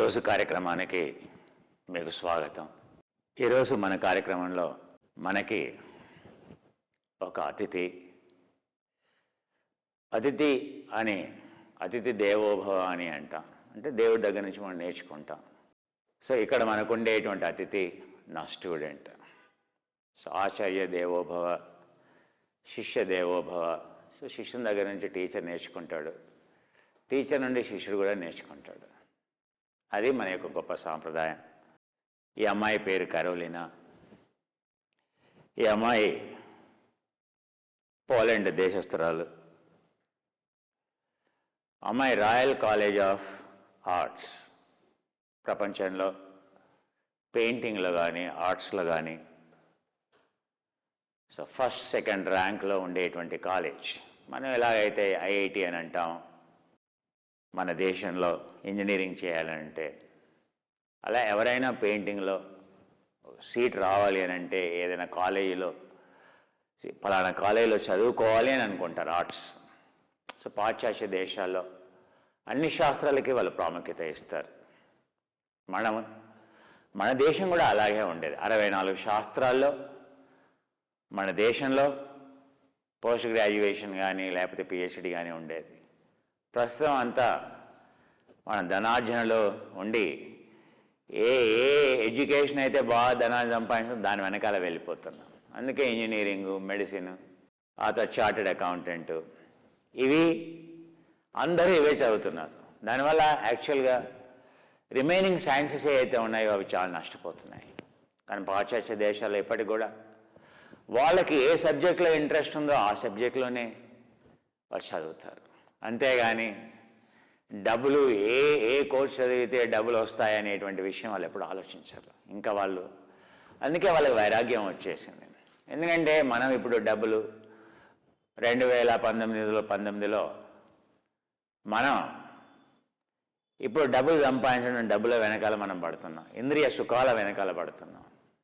ఈరోజు కార్యక్రమానికి మీకు స్వాగతం ఈరోజు మన కార్యక్రమంలో మనకి ఒక అతిథి అతిథి అని అతిథి దేవోభవ అని అంటాం అంటే దేవుడి దగ్గర నుంచి మనం నేర్చుకుంటాం సో ఇక్కడ మనకు ఉండేటువంటి అతిథి నా స్టూడెంట్ సో ఆచార్య దేవోభవ శిష్య దేవోభవ సో శిష్యుని దగ్గర నుంచి టీచర్ నేర్చుకుంటాడు టీచర్ నుండి శిష్యుడు కూడా నేర్చుకుంటాడు అది మన యొక్క గొప్ప సాంప్రదాయం ఈ అమ్మాయి పేరు కరోలినా ఈ అమ్మాయి పోలాండ్ దేశస్తురాలు అమ్మాయి రాయల్ కాలేజ్ ఆఫ్ ఆర్ట్స్ ప్రపంచంలో పెయింటింగ్లో కానీ ఆర్ట్స్లో కానీ సో ఫస్ట్ సెకండ్ ర్యాంక్లో ఉండేటువంటి కాలేజ్ మనం ఎలాగైతే ఐఐటి అని అంటాం మన దేశంలో ఇంజనీరింగ్ చేయాలంటే అలా ఎవరైనా పెయింటింగ్లో సీట్ రావాలి అని అంటే ఏదైనా కాలేజీలో ఫలానా కాలేజీలో చదువుకోవాలి అని అనుకుంటారు ఆర్ట్స్ సో పాశ్చాత్య దేశాల్లో అన్ని శాస్త్రాలకి వాళ్ళు ప్రాముఖ్యత ఇస్తారు మనం మన దేశం కూడా అలాగే ఉండేది అరవై నాలుగు శాస్త్రాల్లో మన దేశంలో పోస్ట్ గ్రాడ్యుయేషన్ కానీ లేకపోతే పిహెచ్డి కానీ ఉండేది ప్రస్తుతం అంతా మన ధనార్జనలో ఉండి ఏ ఏ ఎడ్యుకేషన్ అయితే బాగా ధనాన్ని సంపాదించడం దాని వెనకాల వెళ్ళిపోతున్నాం అందుకే ఇంజనీరింగు మెడిసిన్ ఆ తర్వాత చార్టెడ్ అకౌంటెంట్ ఇవి అందరూ ఇవే చదువుతున్నారు దానివల్ల యాక్చువల్గా రిమైనింగ్ సైన్సెస్ ఏవైతే ఉన్నాయో అవి చాలా నష్టపోతున్నాయి కానీ పాశ్చాత్య దేశాల్లో ఇప్పటికి కూడా వాళ్ళకి ఏ సబ్జెక్ట్లో ఇంట్రెస్ట్ ఉందో ఆ సబ్జెక్ట్లోనే వాళ్ళు చదువుతారు అంతేగాని డబ్బులు ఏ ఏ కోర్స్ చదివితే డబ్బులు వస్తాయనేటువంటి విషయం వాళ్ళు ఎప్పుడు ఆలోచించరు ఇంకా వాళ్ళు అందుకే వాళ్ళకి వైరాగ్యం వచ్చేసింది ఎందుకంటే మనం ఇప్పుడు డబ్బులు రెండు వేల పంతొమ్మిదిలో పంతొమ్మిదిలో మనం ఇప్పుడు డబ్బులు సంపాదించడం డబ్బుల వెనకాల మనం పడుతున్నాం ఇంద్రియ సుఖాల వెనకాల పడుతున్నాం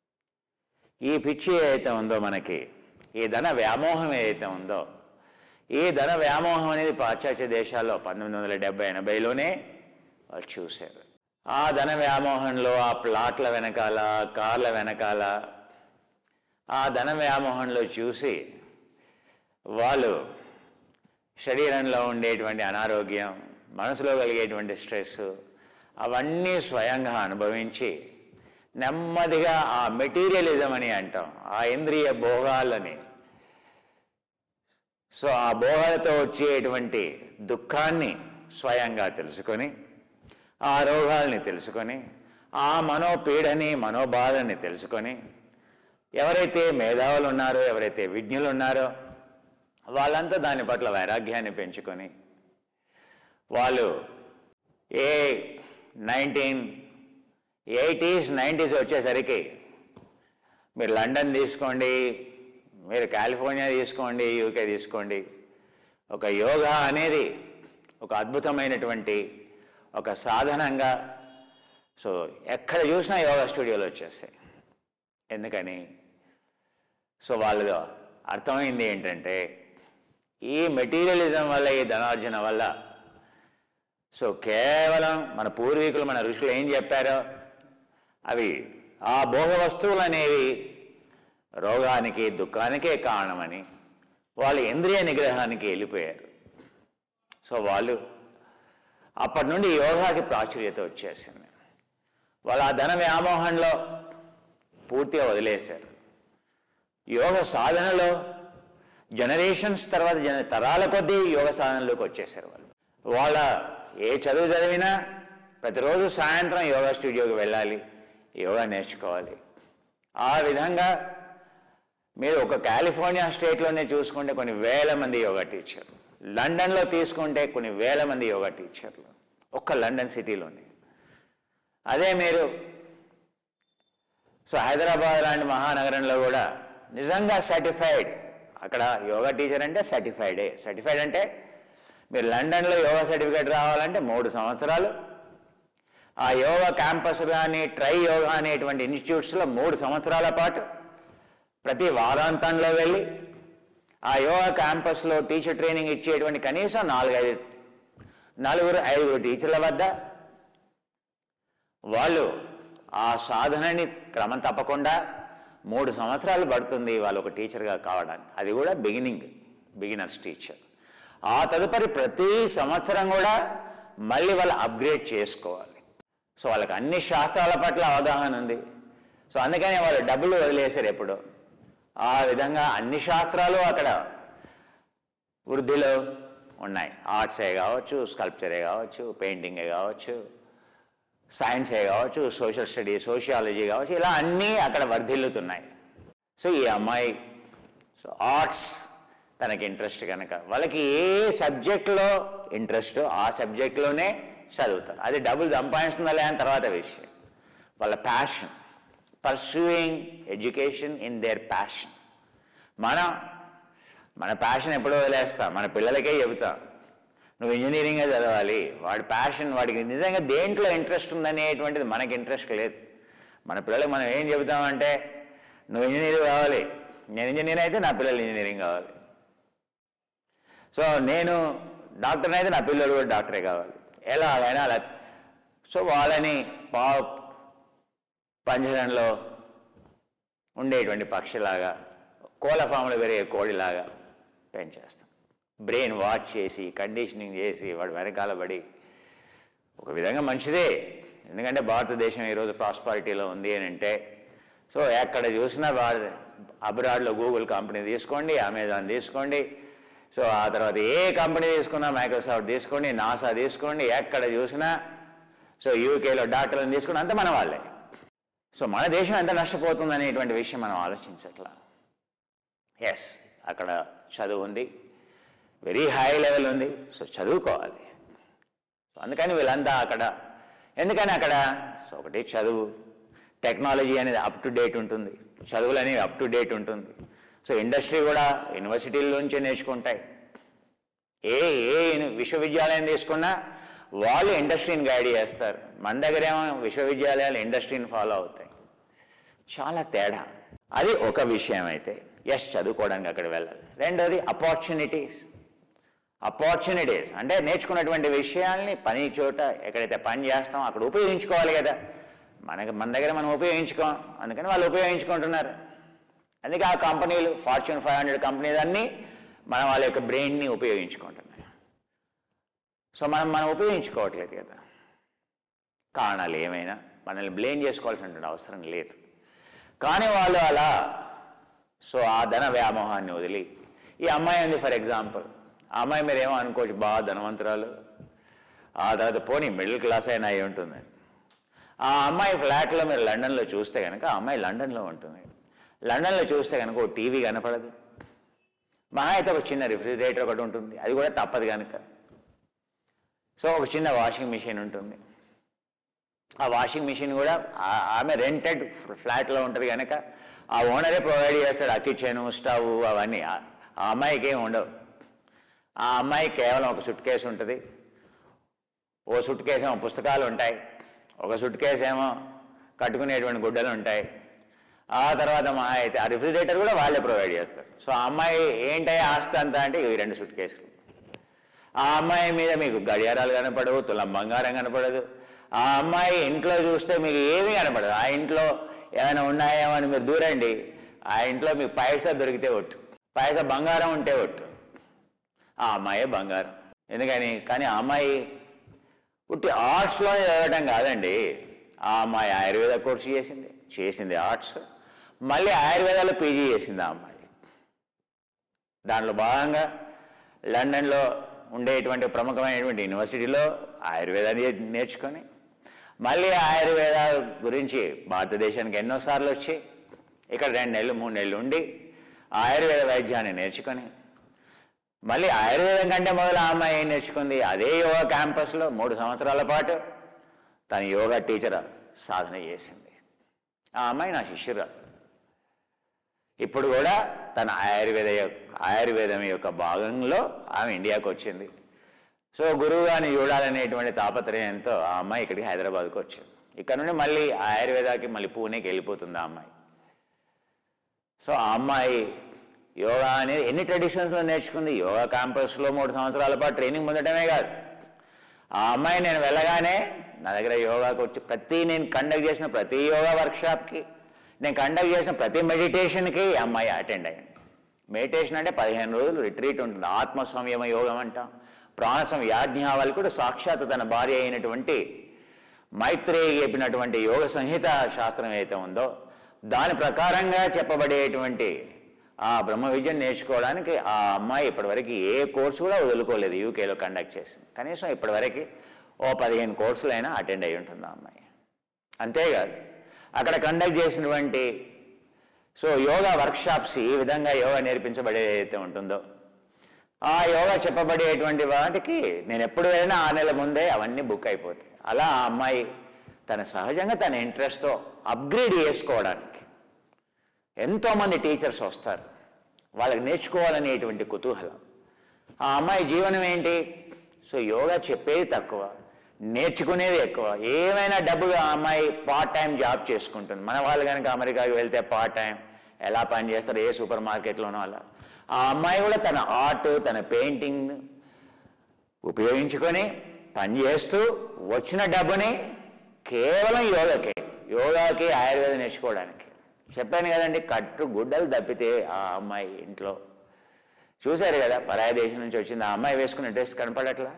ఈ పిచ్చి ఏదైతే ఉందో మనకి ఈ ధన వ్యామోహం ఏదైతే ఉందో ఈ ధన వ్యామోహం అనేది పాశ్చాత్య దేశాల్లో పంతొమ్మిది వందల డెబ్బై ఎనభైలోనే వాళ్ళు చూశారు ఆ ధన వ్యామోహంలో ఆ ప్లాట్ల వెనకాల కార్ల వెనకాల ఆ ధన వ్యామోహంలో చూసి వాళ్ళు శరీరంలో ఉండేటువంటి అనారోగ్యం మనసులో కలిగేటువంటి స్ట్రెస్ అవన్నీ స్వయంగా అనుభవించి నెమ్మదిగా ఆ మెటీరియలిజం అని అంటాం ఆ ఇంద్రియ భోగాలని సో ఆ భోగాలతో వచ్చేటువంటి దుఃఖాన్ని స్వయంగా తెలుసుకొని ఆ రోగాల్ని తెలుసుకొని ఆ మనోపీడని మనోబాధని తెలుసుకొని ఎవరైతే మేధావులు ఉన్నారో ఎవరైతే విజ్ఞులు ఉన్నారో వాళ్ళంతా దాని పట్ల వైరాగ్యాన్ని పెంచుకొని వాళ్ళు ఏ నైన్టీన్ ఎయిటీస్ నైంటీస్ వచ్చేసరికి మీరు లండన్ తీసుకోండి మీరు కాలిఫోర్నియా తీసుకోండి యూకే తీసుకోండి ఒక యోగా అనేది ఒక అద్భుతమైనటువంటి ఒక సాధనంగా సో ఎక్కడ చూసినా యోగా స్టూడియోలు వచ్చేస్తాయి ఎందుకని సో వాళ్ళు అర్థమైంది ఏంటంటే ఈ మెటీరియలిజం వల్ల ఈ ధనార్జన వల్ల సో కేవలం మన పూర్వీకులు మన ఋషులు ఏం చెప్పారో అవి ఆ భోగ వస్తువులు అనేవి రోగానికి దుఃఖానికే కారణమని వాళ్ళు ఇంద్రియ నిగ్రహానికి వెళ్ళిపోయారు సో వాళ్ళు అప్పటి నుండి యోగాకి ప్రాచుర్యత వచ్చేసింది వాళ్ళు ఆ ధన వ్యామోహంలో పూర్తిగా వదిలేశారు యోగ సాధనలో జనరేషన్స్ తర్వాత జన తరాల కొద్దీ యోగ సాధనలోకి వచ్చేసారు వాళ్ళు వాళ్ళ ఏ చదువు చదివినా ప్రతిరోజు సాయంత్రం యోగా స్టూడియోకి వెళ్ళాలి యోగా నేర్చుకోవాలి ఆ విధంగా మీరు ఒక కాలిఫోర్నియా స్టేట్లోనే చూసుకుంటే కొన్ని వేల మంది యోగా టీచర్లు లండన్లో తీసుకుంటే కొన్ని వేల మంది యోగా టీచర్లు ఒక్క లండన్ సిటీలోనే అదే మీరు సో హైదరాబాద్ లాంటి మహానగరంలో కూడా నిజంగా సర్టిఫైడ్ అక్కడ యోగా టీచర్ అంటే సర్టిఫైడే సర్టిఫైడ్ అంటే మీరు లండన్లో యోగా సర్టిఫికేట్ రావాలంటే మూడు సంవత్సరాలు ఆ యోగా క్యాంపస్ కానీ ట్రై యోగా అనేటువంటి ఇన్స్టిట్యూట్స్లో మూడు సంవత్సరాల పాటు ప్రతి వారాంతంలో వెళ్ళి ఆ యోగా క్యాంపస్లో టీచర్ ట్రైనింగ్ ఇచ్చేటువంటి కనీసం నాలుగైదు నలుగురు ఐదుగురు టీచర్ల వద్ద వాళ్ళు ఆ సాధనని క్రమం తప్పకుండా మూడు సంవత్సరాలు పడుతుంది వాళ్ళు ఒక టీచర్గా కావడానికి అది కూడా బిగినింగ్ బిగినర్స్ టీచర్ ఆ తదుపరి ప్రతి సంవత్సరం కూడా మళ్ళీ వాళ్ళు అప్గ్రేడ్ చేసుకోవాలి సో వాళ్ళకి అన్ని శాస్త్రాల పట్ల అవగాహన ఉంది సో అందుకని వాళ్ళు డబ్బులు వదిలేశారు ఎప్పుడు ఆ విధంగా అన్ని శాస్త్రాలు అక్కడ వృద్ధిలో ఉన్నాయి ఆర్ట్సే కావచ్చు స్కల్ప్చరే కావచ్చు పెయింటింగే కావచ్చు సైన్సే కావచ్చు సోషల్ స్టడీ సోషియాలజీ కావచ్చు ఇలా అన్నీ అక్కడ వర్ధిల్లుతున్నాయి సో ఈ అమ్మాయి సో ఆర్ట్స్ తనకి ఇంట్రెస్ట్ కనుక వాళ్ళకి ఏ సబ్జెక్ట్లో ఇంట్రెస్ట్ ఆ సబ్జెక్ట్లోనే చదువుతారు అది డబ్బులు సంపాదిస్తుందా లేదా అని తర్వాత విషయం వాళ్ళ passion pursuing education in their passion మనం మన ప్యాషన్ ఎప్పుడో వదిలేస్తాం మన పిల్లలకే చెబుతాం నువ్వు ఇంజనీరింగే చదవాలి వాడి ప్యాషన్ వాడికి నిజంగా దేంట్లో ఇంట్రెస్ట్ ఉందనేటువంటిది మనకి ఇంట్రెస్ట్ లేదు మన పిల్లలకు మనం ఏం చెబుతామంటే నువ్వు ఇంజనీర్ కావాలి నేను ఇంజనీర్ అయితే నా పిల్లలు ఇంజనీరింగ్ కావాలి సో నేను డాక్టర్ అయితే నా పిల్లలు కూడా డాక్టరే కావాలి ఎలాగైనా అలా సో వాళ్ళని పా పంజరంలో ఉండేటువంటి పక్షిలాగా కోళ్ళ ఫామ్లో పెరిగే కోడిలాగా పెంచేస్తాం బ్రెయిన్ వాచ్ చేసి కండిషనింగ్ చేసి వాడు వెనకాల పడి ఒక విధంగా మంచిదే ఎందుకంటే భారతదేశం ఈరోజు ప్రాస్పారిటీలో ఉంది అని అంటే సో ఎక్కడ చూసినా భారత అబ్రాడ్లో గూగుల్ కంపెనీ తీసుకోండి అమెజాన్ తీసుకోండి సో ఆ తర్వాత ఏ కంపెనీ తీసుకున్నా మైక్రోసాఫ్ట్ తీసుకోండి నాసా తీసుకోండి ఎక్కడ చూసినా సో యూకేలో డాక్టర్లను తీసుకుని అంతా మన వాళ్ళే సో మన దేశం ఎంత నష్టపోతుంది అనేటువంటి విషయం మనం ఆలోచించట్లా ఎస్ అక్కడ చదువు ఉంది వెరీ హై లెవెల్ ఉంది సో చదువుకోవాలి సో అందుకని వీళ్ళంతా అక్కడ ఎందుకని అక్కడ సో ఒకటి చదువు టెక్నాలజీ అనేది అప్ టు డేట్ ఉంటుంది చదువులు అనేవి అప్ టు డేట్ ఉంటుంది సో ఇండస్ట్రీ కూడా యూనివర్సిటీల నుంచే నేర్చుకుంటాయి ఏ ఏ యూని- విశ్వవిద్యాలయం తీసుకున్నా వాళ్ళు ఇండస్ట్రీని గైడ్ చేస్తారు మన దగ్గర ఏమో విశ్వవిద్యాలయాలు ఇండస్ట్రీని ఫాలో అవుతాయి చాలా తేడా అది ఒక విషయం అయితే ఎస్ చదువుకోవడానికి అక్కడ వెళ్ళాలి రెండోది అపార్చునిటీస్ అపార్చునిటీస్ అంటే నేర్చుకున్నటువంటి విషయాల్ని పని చోట ఎక్కడైతే పని చేస్తామో అక్కడ ఉపయోగించుకోవాలి కదా మనకి మన దగ్గర మనం ఉపయోగించుకోం అందుకని వాళ్ళు ఉపయోగించుకుంటున్నారు అందుకే ఆ కంపెనీలు ఫార్చ్యూన్ ఫైవ్ హండ్రెడ్ కంపెనీలు అన్నీ మన వాళ్ళ యొక్క బ్రెయిన్ని ఉపయోగించుకుంటున్నాయి సో మనం మనం ఉపయోగించుకోవట్లేదు కదా కారణాలు ఏమైనా మనల్ని బ్లేమ్ చేసుకోవాల్సినటువంటి అవసరం లేదు కానీ వాళ్ళు అలా సో ఆ ధన వ్యామోహాన్ని వదిలి ఈ అమ్మాయి ఉంది ఫర్ ఎగ్జాంపుల్ ఆ అమ్మాయి మీరు ఏమో అనుకోవచ్చు బాగా ధనవంతురాలు ఆ తర్వాత పోనీ మిడిల్ క్లాస్ అయినా అయి ఉంటుంది ఆ అమ్మాయి ఫ్లాట్లో మీరు లండన్లో చూస్తే కనుక ఆ అమ్మాయి లండన్లో ఉంటుంది లండన్లో చూస్తే కనుక ఓ టీవీ కనపడదు మహా అయితే ఒక చిన్న రిఫ్రిజిరేటర్ ఒకటి ఉంటుంది అది కూడా తప్పదు కనుక సో ఒక చిన్న వాషింగ్ మిషన్ ఉంటుంది ఆ వాషింగ్ మిషన్ కూడా ఆ- ఆమె రెంటెడ్ ఫ్లాట్లో ఉంటుంది కనుక ఆ ఓనరే ప్రొవైడ్ చేస్తాడు ఆ కిచెన్ స్టవ్ అవన్నీ ఆ- ఆ అమ్మాయికి ఏమి ఉండవు ఆ అమ్మాయి కేవలం ఒక సుట్ కేసు ఉంటుంది ఓ సుట్ కేసు ఏమో పుస్తకాలు ఉంటాయి ఒక సుట్ కేసు ఏమో కట్టుకునేటువంటి గుడ్డలు ఉంటాయి ఆ తర్వాత మా అయితే ఆ రిఫ్రిజిరేటర్ కూడా వాళ్ళే ప్రొవైడ్ చేస్తారు సో ఆ అమ్మాయి ఏంటయ్యా ఆస్తి అంతా అంటే ఇవి రెండు సుట్ కేసులు ఆ అమ్మాయి మీద మీకు గడియారాలు కనపడవు తులం బంగారం కనపడదు ఆ అమ్మాయి ఇంట్లో చూస్తే మీకు ఏమీ కనపడదు ఆ ఇంట్లో ఏమైనా ఉన్నాయేమో అని మీరు దూరండి ఆ ఇంట్లో మీకు పైసా దొరికితే ఒట్టు పైసా బంగారం ఉంటే ఒట్టు ఆ అమ్మాయే బంగారం ఎందుకని కానీ ఆ అమ్మాయి పుట్టి ఆర్ట్స్లో చదవటం కాదండి ఆ అమ్మాయి ఆయుర్వేద కోర్సు చేసింది చేసింది ఆర్ట్స్ మళ్ళీ ఆయుర్వేదాలో పీజీ చేసింది ఆ అమ్మాయి దాంట్లో భాగంగా లండన్లో ఉండేటువంటి ప్రముఖమైనటువంటి యూనివర్సిటీలో ఆయుర్వేదాన్ని నేర్చుకొని మళ్ళీ ఆయుర్వేద గురించి భారతదేశానికి ఎన్నోసార్లు వచ్చి ఇక్కడ రెండు నెలలు మూడు నెలలు ఉండి ఆయుర్వేద వైద్యాన్ని నేర్చుకొని మళ్ళీ ఆయుర్వేదం కంటే మొదలు ఆ అమ్మాయి ఏం నేర్చుకుంది అదే యోగా క్యాంపస్లో మూడు సంవత్సరాల పాటు తన యోగా టీచర్ సాధన చేసింది ఆ అమ్మాయి నా శిష్యురాలు ఇప్పుడు కూడా తన ఆయుర్వేద యొక్క ఆయుర్వేదం యొక్క భాగంలో ఆమె ఇండియాకు వచ్చింది సో గురువు గారిని చూడాలనేటువంటి తాపత్రయంతో ఆ అమ్మాయి ఇక్కడికి హైదరాబాద్కి వచ్చింది ఇక్కడ నుండి మళ్ళీ ఆయుర్వేదాకి మళ్ళీ పూణేకి వెళ్ళిపోతుంది ఆ అమ్మాయి సో ఆ అమ్మాయి యోగా అనేది ఎన్ని ట్రెడిషన్స్లో నేర్చుకుంది యోగా క్యాంపస్లో మూడు సంవత్సరాల పాటు ట్రైనింగ్ పొందడమే కాదు ఆ అమ్మాయి నేను వెళ్ళగానే నా దగ్గర యోగాకి వచ్చి ప్రతి నేను కండక్ట్ చేసిన ప్రతి యోగా వర్క్షాప్కి నేను కండక్ట్ చేసిన ప్రతి మెడిటేషన్కి ఈ అమ్మాయి అటెండ్ అయ్యింది మెడిటేషన్ అంటే పదిహేను రోజులు రిట్రీట్ ఉంటుంది ఆత్మ సంయమ యోగం అంటాం ప్రాణసం యాజ్ఞావళి కూడా సాక్షాత్ తన భార్య అయినటువంటి మైత్రేయి చెప్పినటువంటి యోగ సంహిత శాస్త్రం ఏదైతే ఉందో దాని ప్రకారంగా చెప్పబడేటువంటి ఆ బ్రహ్మ విద్యను నేర్చుకోవడానికి ఆ అమ్మాయి ఇప్పటివరకు ఏ కోర్సు కూడా వదులుకోలేదు యూకేలో కండక్ట్ చేసింది కనీసం ఇప్పటివరకు ఓ పదిహేను కోర్సులైనా అటెండ్ అయి ఉంటుంది ఆ అమ్మాయి అంతేకాదు అక్కడ కండక్ట్ చేసినటువంటి సో యోగా వర్క్షాప్స్ ఈ విధంగా యోగా నేర్పించబడేది ఏదైతే ఉంటుందో ఆ యోగా చెప్పబడేటువంటి వాటికి నేను ఎప్పుడు వెళ్ళినా ఆ నెల ముందే అవన్నీ బుక్ అయిపోతాయి అలా ఆ అమ్మాయి తన సహజంగా తన ఇంట్రెస్ట్తో అప్గ్రేడ్ చేసుకోవడానికి ఎంతోమంది టీచర్స్ వస్తారు వాళ్ళకి నేర్చుకోవాలనేటువంటి కుతూహలం ఆ అమ్మాయి జీవనం ఏంటి సో యోగా చెప్పేది తక్కువ నేర్చుకునేది ఎక్కువ ఏమైనా డబ్బులు ఆ అమ్మాయి పార్ట్ టైం జాబ్ చేసుకుంటుంది మన వాళ్ళు కనుక అమెరికాకి వెళ్తే పార్ట్ టైం ఎలా పని చేస్తారు ఏ సూపర్ మార్కెట్లోనో అలా ఆ అమ్మాయి కూడా తన ఆర్ట్ తన పెయింటింగ్ ఉపయోగించుకొని పని చేస్తూ వచ్చిన డబ్బుని కేవలం యోగాకి యోగాకి ఆయుర్వేదం నేర్చుకోవడానికి చెప్పాను కదండి కట్టు గుడ్డలు తప్పితే ఆ అమ్మాయి ఇంట్లో చూశారు కదా పరాయి దేశం నుంచి వచ్చింది ఆ అమ్మాయి వేసుకున్న డ్రెస్ కనపడట్లా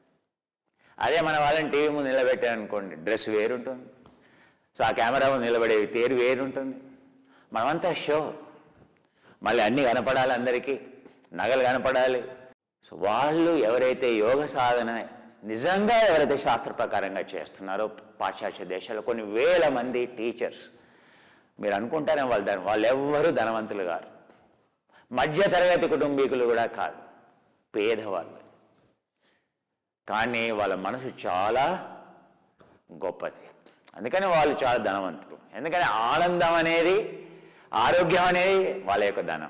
అదే మన వాళ్ళని టీవీ ముందు నిలబెట్టారనుకోండి డ్రెస్ వేరుంటుంది సో ఆ కెమెరా ముందు నిలబడే తేరు వేరుంటుంది మనమంతా షో మళ్ళీ అన్నీ కనపడాలి అందరికీ నగలు కనపడాలి సో వాళ్ళు ఎవరైతే యోగ సాధన నిజంగా ఎవరైతే శాస్త్ర ప్రకారంగా చేస్తున్నారో పాశ్చాత్య దేశాల్లో కొన్ని వేల మంది టీచర్స్ మీరు అనుకుంటారే వాళ్ళు ధనం వాళ్ళు ఎవ్వరూ ధనవంతులు కాదు మధ్య తరగతి కుటుంబీకులు కూడా కాదు పేదవాళ్ళు కానీ వాళ్ళ మనసు చాలా గొప్పది అందుకని వాళ్ళు చాలా ధనవంతులు ఎందుకని ఆనందం అనేది ఆరోగ్యం అనేది వాళ్ళ యొక్క ధనం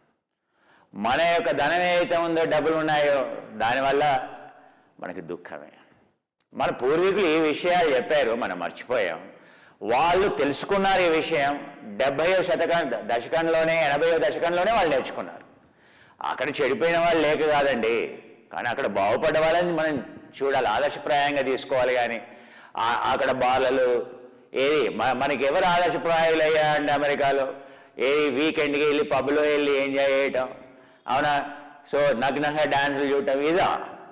మన యొక్క ధనం ఏదైతే ఉందో డబ్బులు ఉన్నాయో దానివల్ల మనకి దుఃఖమే మన పూర్వీకులు ఈ విషయాలు చెప్పారు మనం మర్చిపోయాం వాళ్ళు తెలుసుకున్నారు ఈ విషయం డెబ్భైవ శతక దశకంలోనే ఎనభైవ దశకంలోనే వాళ్ళు నేర్చుకున్నారు అక్కడ చెడిపోయిన వాళ్ళు లేక కాదండి కానీ అక్కడ బాగుపడ్డ వాళ్ళని మనం చూడాలి ఆదర్శప్రాయంగా తీసుకోవాలి కానీ ఆ- అక్కడ బాలలు ఏది మ- మనకి ఎవరు ఆదర్శప్రాయాలు అయ్యా అంటే అమెరికాలో ఏది వీకెండ్కి వెళ్ళి పబ్లో వెళ్ళి ఎంజాయ్ చేయటం అవునా సో నగ్నంగా డాన్సులు చూడటం ఇదా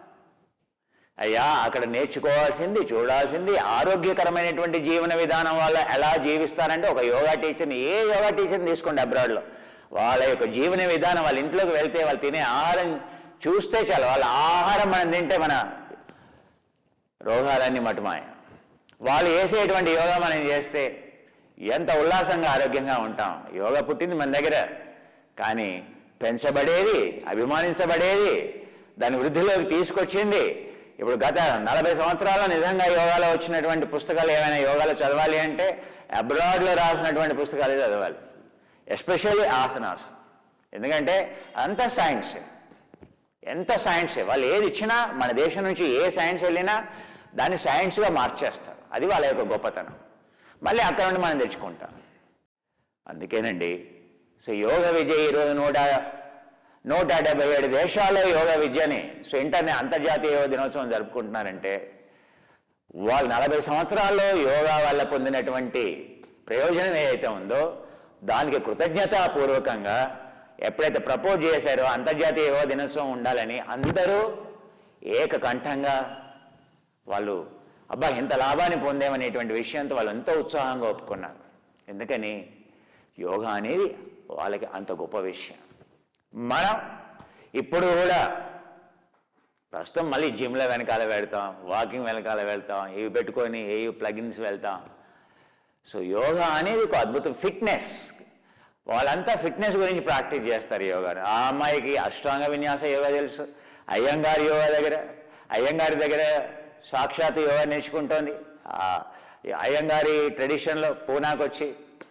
అయ్యా అక్కడ నేర్చుకోవాల్సింది చూడాల్సింది ఆరోగ్యకరమైనటువంటి జీవన విధానం వల్ల ఎలా జీవిస్తారంటే ఒక యోగా టీచర్ని ఏ యోగా టీచర్ని తీసుకోండి అబ్రాడ్లో వాళ్ళ యొక్క జీవన విధానం వాళ్ళ ఇంట్లోకి వెళ్తే వాళ్ళు తినే ఆహారం చూస్తే చాలు వాళ్ళ ఆహారం మనం తింటే మన రోగాలన్నీ మటుమాయ వాళ్ళు వేసేటువంటి యోగా మనం చేస్తే ఎంత ఉల్లాసంగా ఆరోగ్యంగా ఉంటాం యోగా పుట్టింది మన దగ్గర కానీ పెంచబడేది అభిమానించబడేది దాని వృద్ధిలోకి తీసుకొచ్చింది ఇప్పుడు గత నలభై సంవత్సరాల్లో నిజంగా యోగాలో వచ్చినటువంటి పుస్తకాలు ఏమైనా యోగాలో చదవాలి అంటే అబ్రాడ్లో రాసినటువంటి పుస్తకాలు చదవాలి ఎస్పెషల్లీ ఆసనాస్ ఎందుకంటే అంత సైన్సే ఎంత సైన్సే వాళ్ళు ఏది ఇచ్చినా మన దేశం నుంచి ఏ సైన్స్ వెళ్ళినా దాన్ని సైన్స్గా మార్చేస్తారు అది వాళ్ళ యొక్క గొప్పతనం మళ్ళీ అక్కడ నుండి మనం తెచ్చుకుంటాం అందుకేనండి సో యోగ విద్య ఈరోజు నూట నూట డెబ్బై ఏడు దేశాల్లో యోగ విద్యని సో ఇంటర్నే అంతర్జాతీయ యోగ దినోత్సవం జరుపుకుంటున్నారంటే వాళ్ళు నలభై సంవత్సరాల్లో యోగా వల్ల పొందినటువంటి ప్రయోజనం ఏదైతే ఉందో దానికి కృతజ్ఞతాపూర్వకంగా ఎప్పుడైతే ప్రపోజ్ చేశారో అంతర్జాతీయ యోగా దినోత్సవం ఉండాలని అందరూ ఏకకంఠంగా వాళ్ళు అబ్బా ఇంత లాభాన్ని పొందేమనేటువంటి విషయంతో వాళ్ళు ఎంతో ఉత్సాహంగా ఒప్పుకున్నారు ఎందుకని యోగా అనేది వాళ్ళకి అంత గొప్ప విషయం మనం ఇప్పుడు కూడా ప్రస్తుతం మళ్ళీ జిమ్లో వెనకాల వెళ్తాం వాకింగ్ వెనకాల వెళ్తాం ఇవి పెట్టుకొని ఏ ప్లగిన్స్ వెళ్తాం సో యోగా అనేది ఒక అద్భుతం ఫిట్నెస్ వాళ్ళంతా ఫిట్నెస్ గురించి ప్రాక్టీస్ చేస్తారు యోగాను ఆ అమ్మాయికి అష్టాంగ విన్యాస యోగా తెలుసు అయ్యంగారి యోగా దగ్గర అయ్యంగారి దగ్గర సాక్షాత్ యోగా నేర్చుకుంటోంది ఆ అయ్యంగారి ట్రెడిషన్లో పూనాకు వచ్చి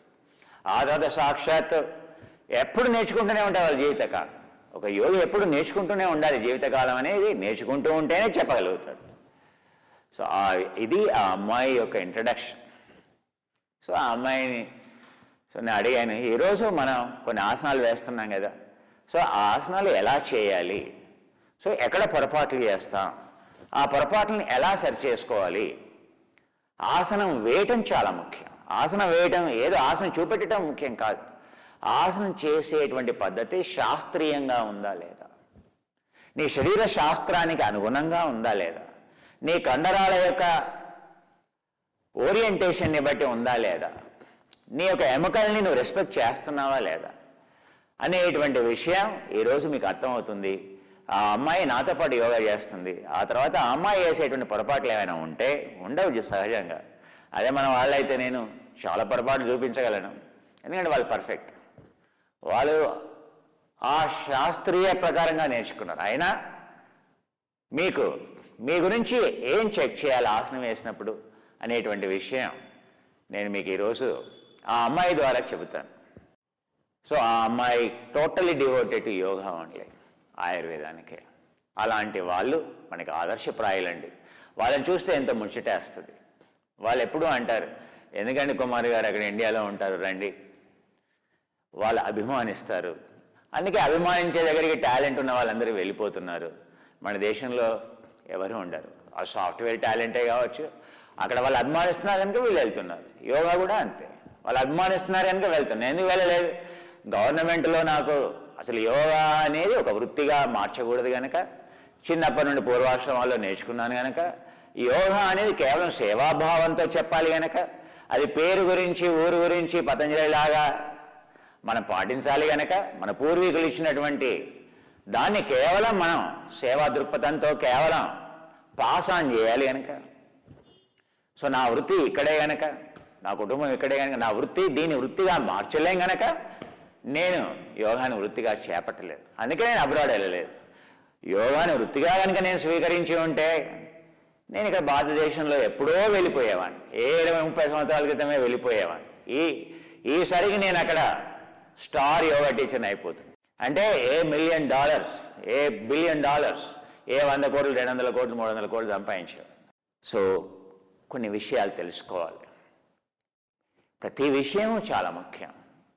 ఆ తర్వాత సాక్షాత్ ఎప్పుడు నేర్చుకుంటూనే ఉంటారు వాళ్ళ జీవితకాలం ఒక యోగి ఎప్పుడు నేర్చుకుంటూనే ఉండాలి జీవితకాలం అనేది నేర్చుకుంటూ ఉంటేనే చెప్పగలుగుతాడు సో ఆ ఇది ఆ అమ్మాయి యొక్క ఇంట్రడక్షన్ సో ఆ అమ్మాయిని సో నేను అడిగాను ఈరోజు మనం కొన్ని ఆసనాలు వేస్తున్నాం కదా సో ఆ ఆసనాలు ఎలా చేయాలి సో ఎక్కడ పొరపాట్లు చేస్తాం ఆ పొరపాట్లను ఎలా సరి చేసుకోవాలి ఆసనం వేయటం చాలా ముఖ్యం ఆసనం వేయటం ఏదో ఆసనం చూపెట్టడం ముఖ్యం కాదు ఆసనం చేసేటువంటి పద్ధతి శాస్త్రీయంగా ఉందా లేదా నీ శరీర శాస్త్రానికి అనుగుణంగా ఉందా లేదా నీ కండరాల యొక్క ఓరియంటేషన్ని బట్టి ఉందా లేదా నీ యొక్క ఎముకల్ని నువ్వు రెస్పెక్ట్ చేస్తున్నావా లేదా అనేటువంటి విషయం ఈరోజు మీకు అర్థమవుతుంది ఆ అమ్మాయి నాతో పాటు యోగా చేస్తుంది ఆ తర్వాత ఆ అమ్మాయి చేసేటువంటి పొరపాట్లు ఏమైనా ఉంటే ఉండవు జ- సహజంగా అదే మన వాళ్ళైతే నేను చాలా పొరపాట్లు చూపించగలను ఎందుకంటే వాళ్ళు పర్ఫెక్ట్ వాళ్ళు ఆ శాస్త్రీయ ప్రకారంగా నేర్చుకున్నారు అయినా మీకు మీ గురించి ఏం చెక్ చేయాలి ఆసనం వేసినప్పుడు అనేటువంటి విషయం నేను మీకు ఈరోజు ఆ అమ్మాయి ద్వారా చెబుతాను సో ఆ అమ్మాయి totally devoted to yoga only ఆయుర్వేదానికే అలాంటి వాళ్ళు మనకి ఆదర్శప్రాయులండి వాళ్ళని చూస్తే ఎంత ముచ్చటేస్తుంది వాళ్ళు ఎప్పుడూ అంటారు ఎందుకంటే కుమార్ గారు అక్కడ ఇండియాలో ఉంటారు రండి వాళ్ళు అభిమానిస్తారు అందుకే అభిమానించే దగ్గరికి టాలెంట్ ఉన్న వాళ్ళందరూ వెళ్ళిపోతున్నారు మన దేశంలో ఎవరు ఉండరు ఆ సాఫ్ట్వేర్ టాలెంటే కావచ్చు అక్కడ వాళ్ళు అభిమానిస్తున్నారు కనుక వీళ్ళు వెళ్తున్నారు యోగా కూడా అంతే వాళ్ళు అభిమానిస్తున్నారు కనుక వెళ్తున్నారు ఎందుకు వెళ్ళలేదు గవర్నమెంట్లో నాకు అసలు యోగా అనేది ఒక వృత్తిగా మార్చకూడదు కనుక చిన్నప్పటి నుండి పూర్వాశ్రమాల్లో నేర్చుకున్నాను కనుక యోగా అనేది కేవలం సేవాభావంతో చెప్పాలి కనుక అది పేరు గురించి ఊరు గురించి పతంజలి లాగా మనం పాటించాలి గనక మన పూర్వీకులు ఇచ్చినటువంటి దాన్ని కేవలం మనం సేవా దృక్పథంతో కేవలం పాస్ ఆన్ చేయాలి గనక సో నా వృత్తి ఇక్కడే గనక నా కుటుంబం ఇక్కడే గనక నా వృత్తి దీన్ని వృత్తిగా మార్చలేం గనక నేను యోగాని వృత్తిగా చేపట్టలేదు అందుకే నేను అబ్రాడ్ వెళ్ళలేదు యోగాని వృత్తిగా కనుక నేను స్వీకరించి ఉంటే నేను ఇక్కడ భారతదేశంలో ఎప్పుడో వెళ్ళిపోయేవాడిని ఏ ఇరవై ముప్పై సంవత్సరాల క్రితమే వెళ్ళిపోయేవాడిని ఈ ఈసరికి నేను అక్కడ స్టార్ యోగా టీచర్ని అయిపోతుంది అంటే a million dollars a billion dollars ఏ వంద కోట్లు రెండు వందల కోట్లు మూడు వందల కోట్లు సంపాదించేవాడు సో కొన్ని విషయాలు తెలుసుకోవాలి ప్రతి విషయం చాలా ముఖ్యం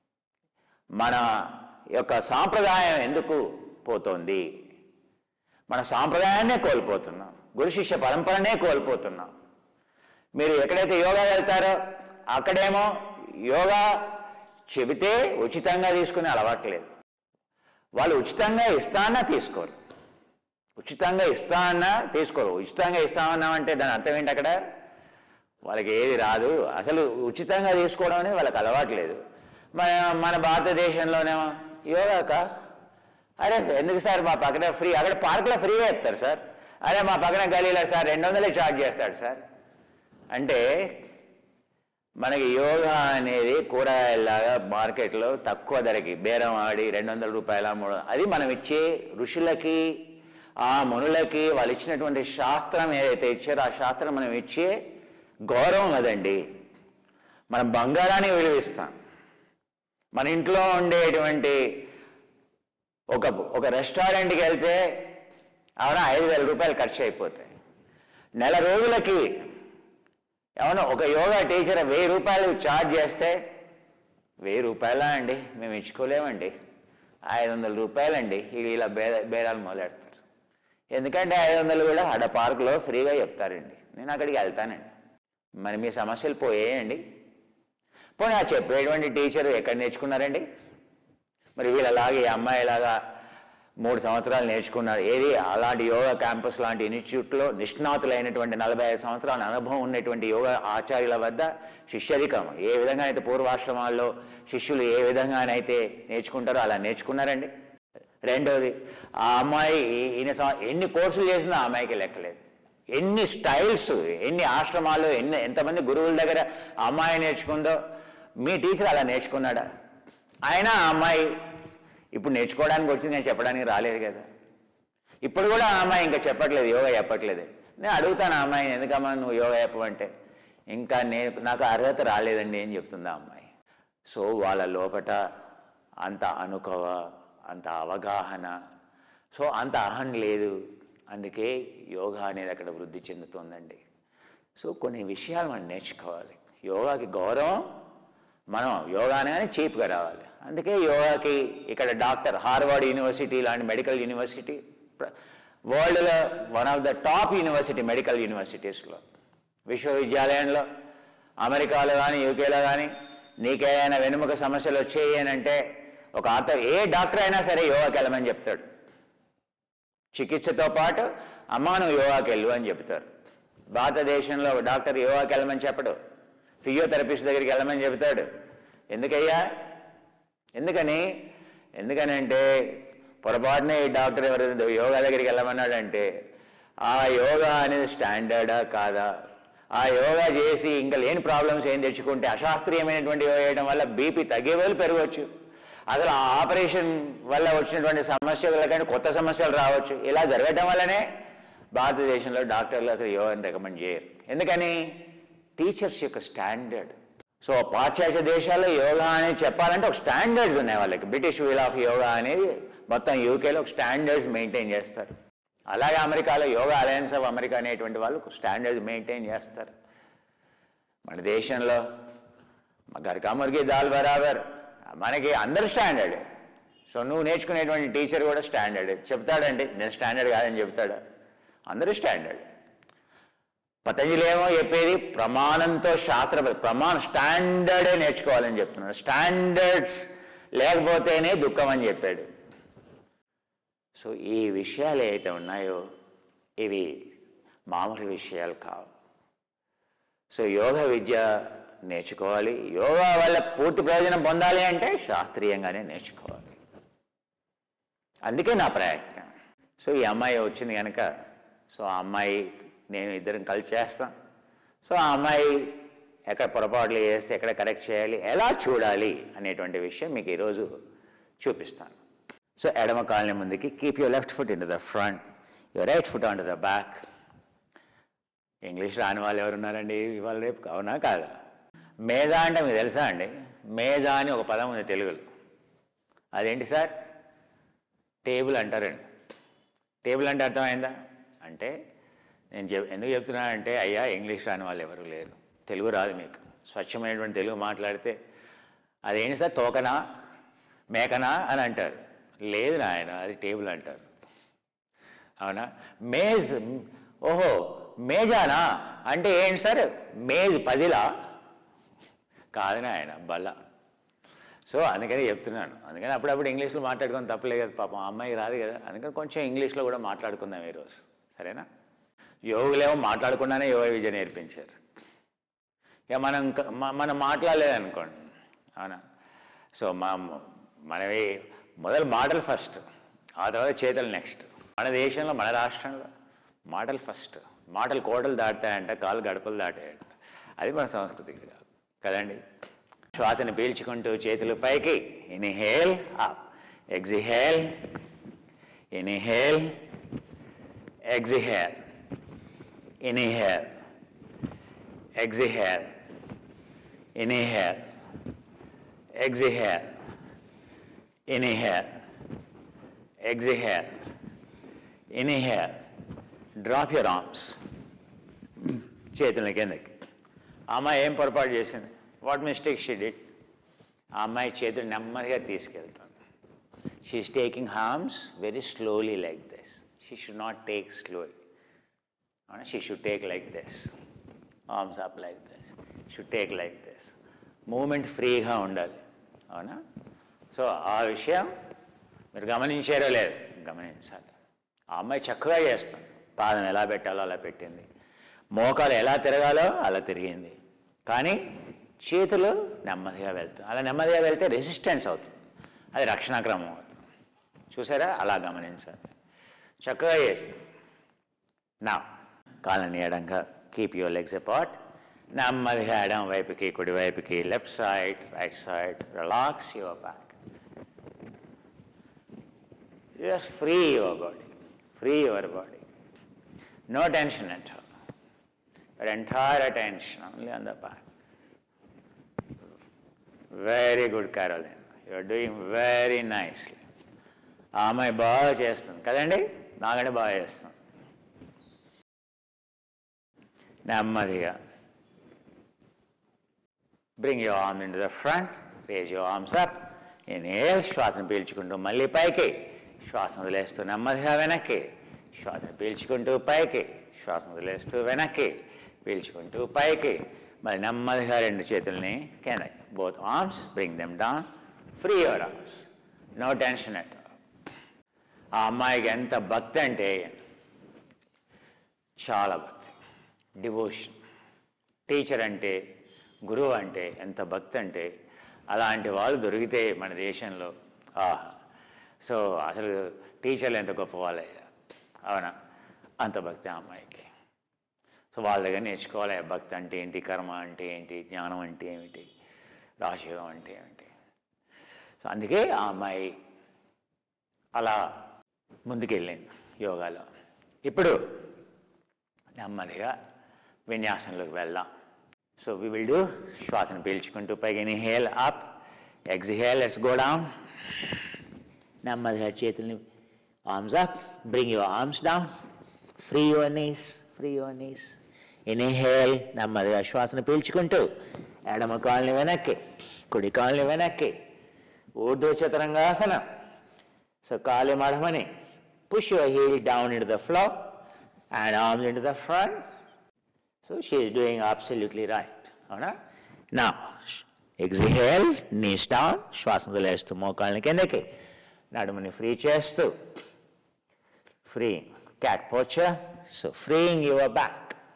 మన యొక్క సాంప్రదాయం ఎందుకు పోతోంది మన సాంప్రదాయాన్నే కోల్పోతున్నాం గురు శిష్య పరంపరనే కోల్పోతున్నాం మీరు ఎక్కడైతే యోగా వెళ్తారో అక్కడేమో యోగా చెబితే ఉచితంగా తీసుకునే అలవాటు లేదు వాళ్ళు ఉచితంగా ఇస్తానా తీసుకోరు ఉచితంగా ఇస్తా అన్నా తీసుకోరు ఉచితంగా ఇస్తామన్నామంటే దాని అర్థం ఏంటి అక్కడ వాళ్ళకి ఏది రాదు అసలు ఉచితంగా తీసుకోవడం అనేది వాళ్ళకి అలవాటు లేదు మన మన భారతదేశంలోనేమో యోగాక అరే ఎందుకు సార్ మా పక్కన ఫ్రీ అక్కడ పార్కులో ఫ్రీగా చెప్తారు సార్ అరే మా పక్కన గలీలో సార్ రెండు వందలే ఛార్జ్ చేస్తాడు సార్ అంటే మనకి యోగా అనేది కూరగాయలాగా మార్కెట్లో తక్కువ ధరకి బేరం ఆడి రెండు వందల రూపాయల మూడు అది మనం ఇచ్చే ఋషులకి ఆ మునులకి వాళ్ళు ఇచ్చినటువంటి శాస్త్రం ఏదైతే ఇచ్చారో ఆ శాస్త్రం మనం ఇచ్చే గౌరవం అదండి మనం బంగారాన్ని విలువిస్తాం మన ఇంట్లో ఉండేటువంటి ఒక ఒక రెస్టారెంట్కి వెళ్తే అవునా ఐదు వేల రూపాయలు ఖర్చు అయిపోతాయి నెల రోజులకి ఏమన్నా ఒక యోగా టీచర్ వెయ్యి రూపాయలు ఛార్జ్ చేస్తే వెయ్యి రూపాయలా అండి మేము ఇచ్చుకోలేమండి ఐదు వందల రూపాయలండి వీళ్ళు ఇలా బేద బేరాలు మొదలెడతారు ఎందుకంటే ఐదు వందలు కూడా ఆడ పార్కులో ఫ్రీగా చెప్తారండి నేను అక్కడికి వెళ్తానండి మరి మీ సమస్యలు పోయేయండి పోనీ ఆ చెప్పేటువంటి టీచర్ ఎక్కడ నేర్చుకున్నారండి మరి వీళ్ళలాగా ఈ అమ్మాయిలాగా మూడు సంవత్సరాలు నేర్చుకున్నారు ఏది అలాంటి యోగా క్యాంపస్ లాంటి ఇన్స్టిట్యూట్లో నిష్ణాతులైనటువంటి నలభై ఐదు సంవత్సరాల అనుభవం ఉన్నటువంటి యోగా ఆచార్యుల వద్ద శిష్యధికం ఏ విధంగా అయితే పూర్వాశ్రమాల్లో శిష్యులు ఏ విధంగానైతే నేర్చుకుంటారో అలా నేర్చుకున్నారండి రెండోది ఆ అమ్మాయి ఈ- ఈయన సం- ఎన్ని కోర్సులు చేసినా ఆ అమ్మాయికి లెక్కలేదు ఎన్ని స్టైల్స్ ఎన్ని ఆశ్రమాలు ఎన్ని ఎంతమంది గురువుల దగ్గర ఆ అమ్మాయి నేర్చుకుందో మీ టీచర్ అలా నేర్చుకున్నాడా ఆయన ఆ అమ్మాయి ఇప్పుడు నేర్చుకోవడానికి వచ్చింది నేను చెప్పడానికి రాలేదు కదా ఇప్పుడు కూడా ఆ అమ్మాయి ఇంకా చెప్పట్లేదు యోగా చెప్పట్లేదు నేను అడుగుతాను ఆ అమ్మాయిని ఎందుకమ్మా నువ్వు యోగా చెప్పమంటే ఇంకా నేను నాకు అర్హత రాలేదండి అని చెప్తుంది ఆ అమ్మాయి సో వాళ్ళ లోపట అంత అనుకవ అంత అవగాహన సో అంత అహం లేదు అందుకే యోగా అనేది అక్కడ వృద్ధి చెందుతోందండి సో కొన్ని విషయాలు మనం నేర్చుకోవాలి యోగాకి గౌరవం మనం యోగా అనేది చీప్గా రావాలి అందుకే యోగాకి ఇక్కడ డాక్టర్ హార్వర్డ్ యూనివర్సిటీ లాంటి మెడికల్ యూనివర్సిటీ ప్ర- వరల్డ్లో one of the top university medical యూనివర్సిటీస్లో విశ్వవిద్యాలయంలో అమెరికాలో కానీ యూకేలో కానీ నీకేదైనా వెనుముక సమస్యలు వచ్చాయి అని అంటే ఒక ఆర్థ ఏ డాక్టర్ అయినా సరే యోగాకి వెళ్ళమని చెప్తాడు చికిత్సతో పాటు అమ్మ నువ్వు యోగాకి వెళ్ళు అని చెప్తారు భారతదేశంలో ఒక డాక్టర్ యోగాకి వెళ్ళమని చెప్పడు ఫిజియోథెరపిస్ట్ దగ్గరికి వెళ్ళమని చెప్తాడు ఎందుకయ్యా ఎందుకని ఎందుకని అంటే పొరపాటున ఈ డాక్టర్ ఎవరైనా యోగా దగ్గరికి వెళ్ళమన్నాడంటే ఆ యోగా అనేది స్టాండర్డా కాదా ఆ యోగా చేసి ఇంకా లేని ప్రాబ్లమ్స్ ఏం తెచ్చుకుంటే అశాస్త్రీయమైనటువంటి యోగా చేయడం వల్ల బీపీ తగ్గే వాళ్ళు పెరగవచ్చు అసలు ఆ ఆపరేషన్ వల్ల వచ్చినటువంటి సమస్యల కానీ కొత్త సమస్యలు రావచ్చు ఇలా జరగటం వల్లనే భారతదేశంలో డాక్టర్లు అసలు యోగాని రికమెండ్ చేయరు ఎందుకని టీచర్స్ యొక్క స్టాండర్డ్ సో పాశ్చాత్య దేశాల్లో యోగా అనేది చెప్పాలంటే ఒక స్టాండర్డ్స్ ఉన్నాయి వాళ్ళకి బ్రిటిష్ వీల్ ఆఫ్ యోగా అనేది మొత్తం యూకేలో ఒక స్టాండర్డ్స్ మెయింటైన్ చేస్తారు అలాగే అమెరికాలో యోగా అలయన్స్ ఆఫ్ అమెరికా అనేటువంటి వాళ్ళు స్టాండర్డ్స్ మెయింటైన్ చేస్తారు మన దేశంలో గరికా మురిగి దాల్ బరాబర్ మనకి అందరు స్టాండర్డ్ సో నువ్వు నేర్చుకునేటువంటి టీచర్ కూడా స్టాండర్డ్ చెప్తాడండి నేను స్టాండర్డ్ కాదని చెప్తాడు అందరూ స్టాండర్డ్ పతంజలి ఏమో చెప్పేది ప్రమాణంతో శాస్త్ర ప్రమాణ స్టాండర్డే నేర్చుకోవాలని చెప్తున్నాడు స్టాండర్డ్స్ లేకపోతేనే దుఃఖం అని చెప్పాడు సో ఈ విషయాలు ఏవైతే ఉన్నాయో ఇవి మామూలు విషయాలు కావు సో యోగ విద్య నేర్చుకోవాలి యోగా వల్ల పూర్తి ప్రయోజనం పొందాలి అంటే శాస్త్రీయంగానే నేర్చుకోవాలి అందుకే నా ప్రయత్నం సో ఈ అమ్మాయి వచ్చింది కనుక సో ఆ అమ్మాయి నేను ఇద్దరం కలిసి చేస్తాం సో ఆ అమ్మాయి ఎక్కడ పొరపాట్లు చేస్తే ఎక్కడ కరెక్ట్ చేయాలి ఎలా చూడాలి అనేటువంటి విషయం మీకు ఈరోజు చూపిస్తాను సో ఎడమ కాలనీ ముందుకి keep your left foot in the front your right foot on the back English రాని వాళ్ళు ఎవరున్నారండి ఇవాళ రేపు అవునా కాదా మేజా అంటే మీకు తెలుసా అండి మేజా అని ఒక పదం ఉంది తెలుగులో అదేంటి సార్ టేబుల్ అంటారండి టేబుల్ అంటే అర్థమైందా అంటే నేను చెప్ ఎందుకు చెప్తున్నానంటే అయ్యా ఇంగ్లీష్ రాని వాళ్ళు ఎవరు లేరు తెలుగు రాదు మీకు స్వచ్ఛమైనటువంటి తెలుగు మాట్లాడితే అదేంటి సార్ తోకనా మేకనా అని అంటారు లేదు నాయన అది టేబుల్ అంటారు అవునా మేజ్ ఓహో మేజానా అంటే ఏంటి సార్ మేజ్ పజిలా కాదు నాయన బల్ల సో అందుకని చెప్తున్నాను అందుకని అప్పుడప్పుడు ఇంగ్లీష్లో మాట్లాడుకొని తప్పలేదు కదా పాపం ఆ అమ్మాయి రాదు కదా అందుకని కొంచెం ఇంగ్లీష్లో కూడా మాట్లాడుకుందాం ఈరోజు సరేనా యోగులేమో మాట్లాడకుండానే యోగ విద్య నేర్పించారు ఇక మనం క- మ- మనం మాట్లాడలేదనుకోండి అవునా సో మా మనవి మొదలు మాటలు ఫస్ట్ ఆ తర్వాత చేతలు నెక్స్ట్ మన దేశంలో మన రాష్ట్రంలో మాటలు ఫస్ట్ మాటలు కోటలు దాటుతాయంట కాలు గడపలు దాటాయంట అది మన సంస్కృతి కాదు కదండి శ్వాసని పీల్చుకుంటూ చేతులు పైకి inhale up exhale inhale exhale inhale exhale inhale exhale inhale exhale inhale drop your arms చేతుల కిందకి ఆ అమ్మాయి ఏం పొరపాటు చేసింది వాట్ మిస్టేక్ షీ డిడ్ ఆ అమ్మాయి చేతులు నెమ్మదిగా తీసుకెళ్తుంది she's taking arms very slowly like this she should not take slowly she should take like this arms up like this should take like this movement ఫ్రీగా ఉండాలి అవునా సో ఆ విషయం మీరు గమనించారో లేదు గమనించాలి ఆ అమ్మాయి చక్కగా చేస్తుంది పాదం ఎలా పెట్టాలో అలా పెట్టింది మోకాలు ఎలా తిరగాలో అలా తిరిగింది కానీ చేతులు నెమ్మదిగా వెళ్తాయి అలా నెమ్మదిగా వెళ్తే రెసిస్టెన్స్ అవుతుంది అది రక్షణాక్రమం అవుతుంది చూసారా అలా గమనించాలి చక్కగా చేస్తుంది నా కాళ్ళని ఎడంగా కీప్ యువర్ లెగ్స్ అపార్ట్ నెమ్మదిగా ఎడం వైపుకి కుడి వైపుకి left side right side relax your back just free your body, free your body. No tension at all. Your entire attention only on the back. Very good, Caroline. You are doing very nicely. ఆ అమ్మాయి బాగా చేస్తుంది కదండి నాకంటే బాగా చేస్తుంది నెమ్మదిగా bring your arm in the front raise your arms up inhale శ్వాసను పీల్చుకుంటూ మళ్ళీ పైకి శ్వాసను వదిలేస్తూ నెమ్మదిగా వెనక్కి శ్వాసను పీల్చుకుంటూ పైకి శ్వాసను వదిలేస్తూ వెనక్కి పీల్చుకుంటూ పైకి మరి నెమ్మదిగా రెండు చేతుల్ని కిందకి both arms bring them down free your arms no tension at ఆ అమ్మాయికి ఎంత భక్తి అంటే చాలా భక్తి డివోషన్ టీచర్ అంటే గురువు అంటే ఎంత భక్తి అంటే అలాంటి వాళ్ళు దొరికితే మన దేశంలో ఆహా సో అసలు టీచర్లు ఎంత గొప్ప వాళ్ళయ్యా అవునా అంత భక్తి ఆ అమ్మాయికి సో వాళ్ళ దగ్గర నేర్చుకోవాలి భక్తి అంటే ఏంటి కర్మ అంటే ఏంటి జ్ఞానం అంటే ఏమిటి రాజయోగం అంటే ఏమిటి సో అందుకే ఆ అమ్మాయి అలా ముందుకెళ్ళింది యోగాలో ఇప్పుడు నెమ్మదిగా విన్యాసంలోకి వెళ్దాం సో వి విల్ డూ శ్వాసను పీల్చుకుంటూ పైకి inhale up exhale let's go down నెమ్మదిగా చేతుల్ని arms up bring your arms down free your knees free your knees inhale నెమ్మదిగా శ్వాసను పీల్చుకుంటూ ఎడమ కాల్ని వెనక్కి కుడి కాల్ని వెనక్కి ఊర్ధ్వ చతురంగాసనం సో కాలు మడమని push your heel down in the flow and arms in the front so she is doing absolutely right అవునా నా ఎగ్జిహేల్ నీస్ డౌన్ శ్వాస వదిలేస్తూ మోకాళ్ళని కిందకి నడుముని ఫ్రీ చేస్తూ free cat posture so freeing your back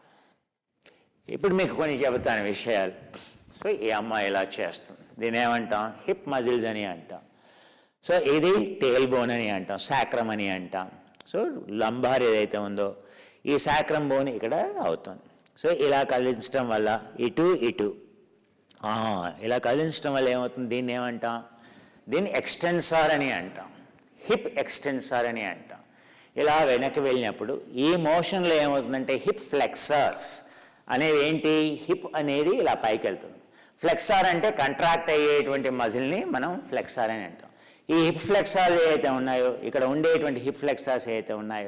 ఇప్పుడు మీకు కొన్ని చెబుతాను విషయాలు సో ఈ అమ్మాయి ఇలా చేస్తుంది దీని ఏమంటాం హిప్ మజిల్స్ అని అంటాం సో ఇది టేల్ బోన్ అని అంటాం సాక్రం అని అంటాం సో లంబార్ ఏదైతే ఉందో ఈ సాక్రం బోన్ ఇక్కడ అవుతుంది సో ఇలా కదిలించడం వల్ల ఇటు ఇటు ఆ, ఇలా కదిలించడం వల్ల ఏమవుతుంది దీన్ని ఏమంటాం దీన్ని ఎక్స్టెన్సార్ అని అంటాం హిప్ ఎక్స్టెన్సార్ అని అంటాం ఇలా వెనక్కి వెళ్ళినప్పుడు ఈ మోషన్లో ఏమవుతుందంటే హిప్ ఫ్లెక్సర్స్ అనేది ఏంటి హిప్ అనేది ఇలా పైకి వెళ్తుంది ఫ్లెక్సార్ అంటే కంట్రాక్ట్ అయ్యేటువంటి మజిల్ని మనం ఫ్లెక్సార్ అని అంటాం ఈ హిప్ ఫ్లెక్సార్స్ ఏవైతే ఉన్నాయో ఇక్కడ ఉండేటువంటి హిప్ ఫ్లెక్సార్స్ ఏవైతే ఉన్నాయో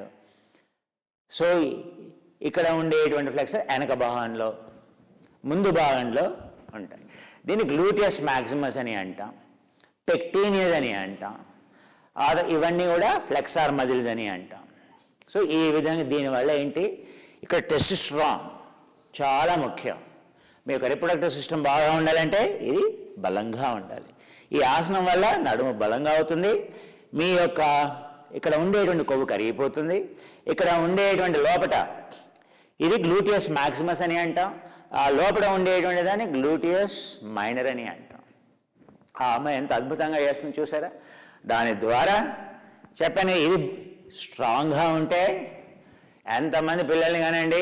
సో ఇక్కడ ఉండేటువంటి ఫ్లెక్సర్ వెనక భాగంలో ముందు భాగంలో ఉంటాయి దీన్ని గ్లూటియస్ మ్యాక్సిమస్ అని అంటాం పెక్టీనియస్ అని అంటాం ఆద ఇవన్నీ కూడా ఫ్లెక్సార్ మజిల్స్ అని అంటాం సో ఈ విధంగా దీనివల్ల ఏంటి ఇక్కడ టెస్టిస్ట్రాన్ చాలా ముఖ్యం మీ యొక్క రిప్రొడక్టివ్ సిస్టమ్ బాగా ఉండాలంటే ఇది బలంగా ఉండాలి ఈ ఆసనం వల్ల నడుము బలంగా అవుతుంది మీ యొక్క ఇక్కడ ఉండేటువంటి కొవ్వు కరిగిపోతుంది ఇక్కడ ఉండేటువంటి లోపట ఇది గ్లూటియస్ మ్యాక్సిమస్ అని అంటాం ఆ లోపల ఉండేటువంటి దాన్ని గ్లూటియస్ మైనర్ అని అంటాం ఆ అమ్మాయి ఎంత అద్భుతంగా చేస్తుంది చూసారా దాని ద్వారా చెప్పాను ఇది స్ట్రాంగ్గా ఉంటే ఎంతమంది పిల్లల్ని కానండి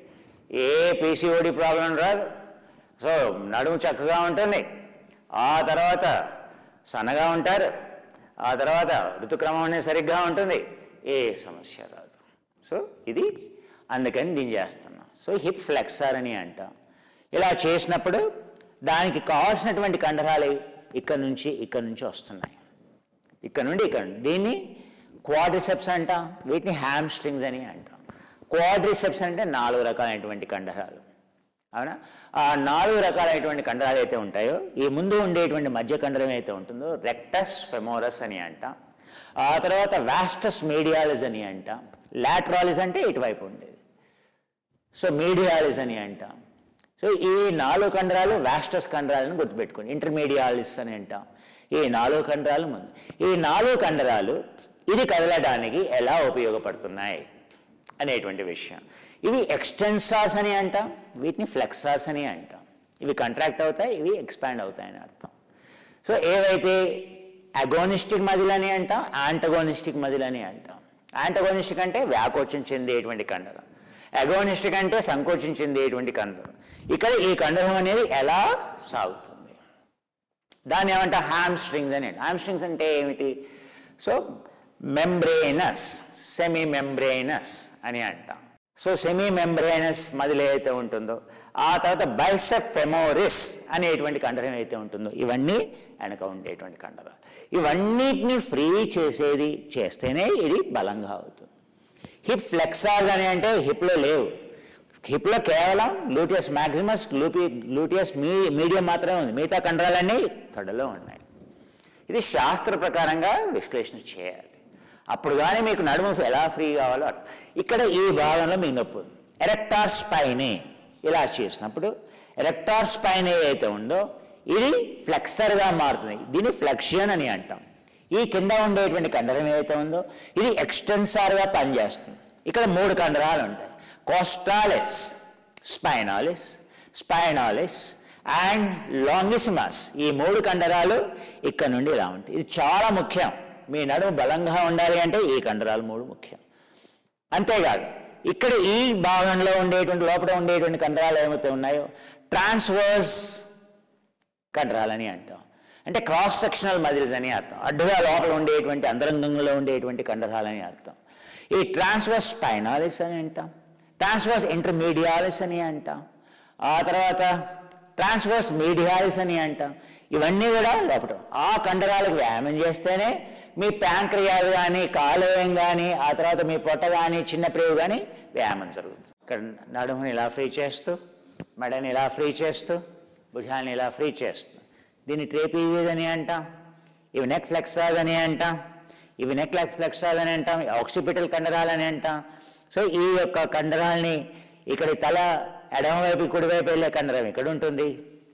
ఏ పీసీఓడి ప్రాబ్లం రాదు సో నడుము చక్కగా ఉంటుంది ఆ తర్వాత సన్నగా ఉంటారు ఆ తర్వాత ఋతుక్రమం అనేది సరిగ్గా ఉంటుంది ఏ సమస్య రాదు సో ఇది అందుకని దీన్ని చేస్తున్నాం సో హిప్ ఫ్లెక్సర్ అని అంటాం ఇలా చేసినప్పుడు దానికి కావాల్సినటువంటి కండరాలు ఇక్కడ నుంచి ఇక్కడ నుంచి వస్తున్నాయి ఇక్కడ నుండి ఇక్కడ నుండి. దీన్ని క్వాడ్రిసెప్స్ అంటాం వీటిని హ్యామ్ స్ట్రింగ్స్ అని అంటాం క్వాడ్రిసెప్స్ అంటే నాలుగు రకాలైనటువంటి కండరాలు అవునా ఆ నాలుగు రకాలైనటువంటి కండరాలు అయితే ఉంటాయో ఈ ముందు ఉండేటువంటి మధ్య కండరం అయితే ఉంటుందో రెక్టస్ ఫెమోరస్ అని అంటాం ఆ తర్వాత వాస్టస్ మీడియాలిస్ అని అంటాం లాట్రాలిస్ అంటే ఇటువైపు ఉండేది సో మీడియాలిస్ అని అంటాం సో ఈ నాలుగు కండరాలు వాస్టస్ కండరాలను గుర్తుపెట్టుకోండి ఇంటర్మీడియాలిస్ అని అంటాం ఈ నాలుగు కండరాలు ముందు ఈ నాలుగు కండరాలు ఇది కదలడానికి ఎలా ఉపయోగపడుతున్నాయి అనేటువంటి విషయం ఇవి ఎక్స్టెన్సార్స్ అని అంటాం వీటిని ఫ్లెక్సార్స్ అని అంటాం ఇవి కంట్రాక్ట్ అవుతాయి ఇవి ఎక్స్పాండ్ అవుతాయని అర్థం సో ఏవైతే అగోనిస్టిక్ మజిల్ అని అంటాం యాంటగోనిస్టిక్ మజిల్ అని అంటాం యాంటగోనిస్టిక్ అంటే వ్యాకోచం చెందేటువంటి కండరం అగోనిస్టిక్ అంటే సంకోచం చెందేటువంటి కండరం ఇక్కడ ఈ కండరం అనేది ఎలా సాగుతుంది దాన్ని ఏమంటా హ్యామ్ స్ట్రింగ్స్ అని హ్యామ్ స్ట్రింగ్స్ అంటే ఏమిటి సో మెంబ్రేనస్ సెమీ మెంబ్రేనస్ అని అంటాం సో సెమీ మెంబ్రేనస్ మదిలి ఏదైతే ఉంటుందో ఆ తర్వాత బైసెప్ ఫెమోరిస్ అనేటువంటి కండరం ఏదైతే ఉంటుందో ఇవన్నీ వెనక ఉండేటువంటి కండరాలు ఇవన్నిటిని ఫ్రీ చేసేది చేస్తేనే ఇది బలంగా అవుతుంది హిప్ ఫ్లెక్సార్స్ అని అంటే హిప్లో లేవు హిప్లో కేవలం గ్లూటియస్ మ్యాక్సిమస్ గ్లూపి గ్లూటియస్ మీ మీడియం మాత్రమే ఉంది మిగతా కండరాలన్నీ తొడలో ఉన్నాయి ఇది శాస్త్ర ప్రకారంగా విశ్లేషణ చేయాలి అప్పుడు కానీ మీకు నడుము ఎలా ఫ్రీ కావాలో అట్లా. ఇక్కడ ఈ భాగంలో మీకు నొప్పి ఉంది ఎరెక్టార్ స్పైన్ ఇలా చేసినప్పుడు ఎరెక్టార్ స్పైన్ ఏదైతే ఉందో ఇది ఫ్లెక్సర్గా మారుతుంది దీన్ని ఫ్లెక్షన్ అని అంటాం ఈ కింద ఉండేటువంటి కండరం ఏదైతే ఉందో ఇది ఎక్స్టెన్సార్గా పనిచేస్తుంది ఇక్కడ మూడు కండరాలు ఉంటాయి కోస్టాలిస్ స్పైనాలిస్ స్పైనాలిస్ అండ్ లాంగిసిమస్ ఈ మూడు కండరాలు ఇక్కడ నుండి ఇలా ఉంటాయి ఇది చాలా ముఖ్యం మీ నడుము బలంగా ఉండాలి అంటే ఈ కండరాలు మూడు ముఖ్యం అంతేకాదు ఇక్కడ ఈ భాగంలో ఉండేటువంటి లోపల ఉండేటువంటి కండరాలు ఏమైతే ఉన్నాయో ట్రాన్స్వర్స్ కండరాలని అంటాం అంటే క్రాస్ సెక్షనల్ మజిల్స్ అని అర్థం అడ్డుగా లోపల ఉండేటువంటి అంతరంగంలో ఉండేటువంటి కండరాలని అర్థం ఈ ట్రాన్స్వర్స్ స్పైనాలిస్ అని అంటాం ట్రాన్స్వర్స్ ఇంటర్మీడియాలిస్ అని అంటాం ఆ తర్వాత ట్రాన్స్వర్స్ మీడియాలిస్ అని అంటాం ఇవన్నీ కూడా లోపల ఆ కండరాలకు వ్యాయామం చేస్తేనే మీ ప్యాంక్రియాస్ కానీ కాలేయం కానీ ఆ తర్వాత మీ పొట్ట కానీ చిన్న ప్రేవు కానీ వ్యాయామం జరుగుతుంది ఇక్కడ నడుముని ఇలా ఫ్రీ చేస్తూ మెడని ఇలా ఫ్రీ చేస్తూ భుజాన్ని ఇలా ఫ్రీ చేస్తూ దీన్ని ట్రేపీజియస్ అని అంటాం ఇవి నెక్ ఫ్లెక్సాజ్ అని అంటాం ఇవి నెక్ ఫ్లెక్సాజ్ అని అంటాం ఆక్సిపిటల్ కండరాలని అంటాం సో ఈ యొక్క కండరాల్ని ఇక్కడ తల ఎడమవైపు కుడివైపు వెళ్ళే కండరం ఇక్కడ ఉంటుంది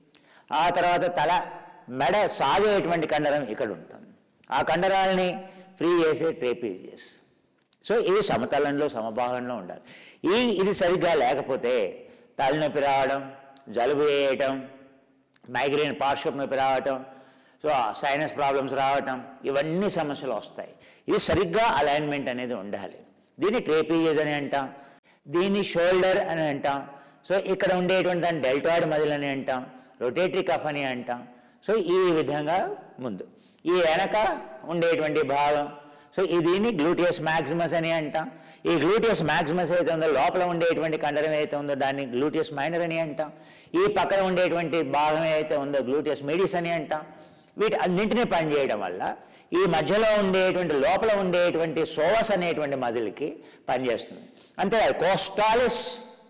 ఆ తర్వాత తల మెడ సాగేటువంటి కండరం ఇక్కడ ఉంటుంది ఆ కండరాలని ఫ్రీ చేసే ట్రేపీజియస్ సో ఇవి సమతలంలో సమభాగంలో ఉండాలి ఈ ఇది సరిగ్గా లేకపోతే తలనొప్పి రావడం జలుబు వేయటం మైగ్రేన్ పార్శ్వపు నొప్పి రావటం సో సైనస్ ప్రాబ్లమ్స్ రావటం ఇవన్నీ సమస్యలు వస్తాయి ఇది సరిగ్గా అలైన్మెంట్ అనేది ఉండాలి దీన్ని ట్రేపీజియస్ అని అంటాం దీన్ని షోల్డర్ అని అంటాం సో ఇక్కడ ఉండేటువంటి దాన్ని డెల్టాయిడ్ మజిల్ అని అంటాం రొటేటరీ కఫ్ అని అంటాం సో ఈ విధంగా ముందు ఈ వెనక ఉండేటువంటి భాగం సో ఈ దీన్ని గ్లూటియస్ మ్యాక్సిమస్ అని అంటాం ఈ గ్లూటియస్ మ్యాక్సిమస్ అయితే ఉందో లోపల ఉండేటువంటి కండరం ఏదైతే ఉందో దాన్ని గ్లూటియస్ మైనర్ అని అంటాం ఈ పక్కన ఉండేటువంటి భాగం ఏదైతే ఉందో గ్లూటియస్ మెడిస్ అని అంటాం వీటి అన్నింటినీ పనిచేయడం వల్ల ఈ మధ్యలో ఉండేటువంటి లోపల ఉండేటువంటి సోవస్ అనేటువంటి మజిల్కి పనిచేస్తుంది అంతేకాదు కోస్టాలిస్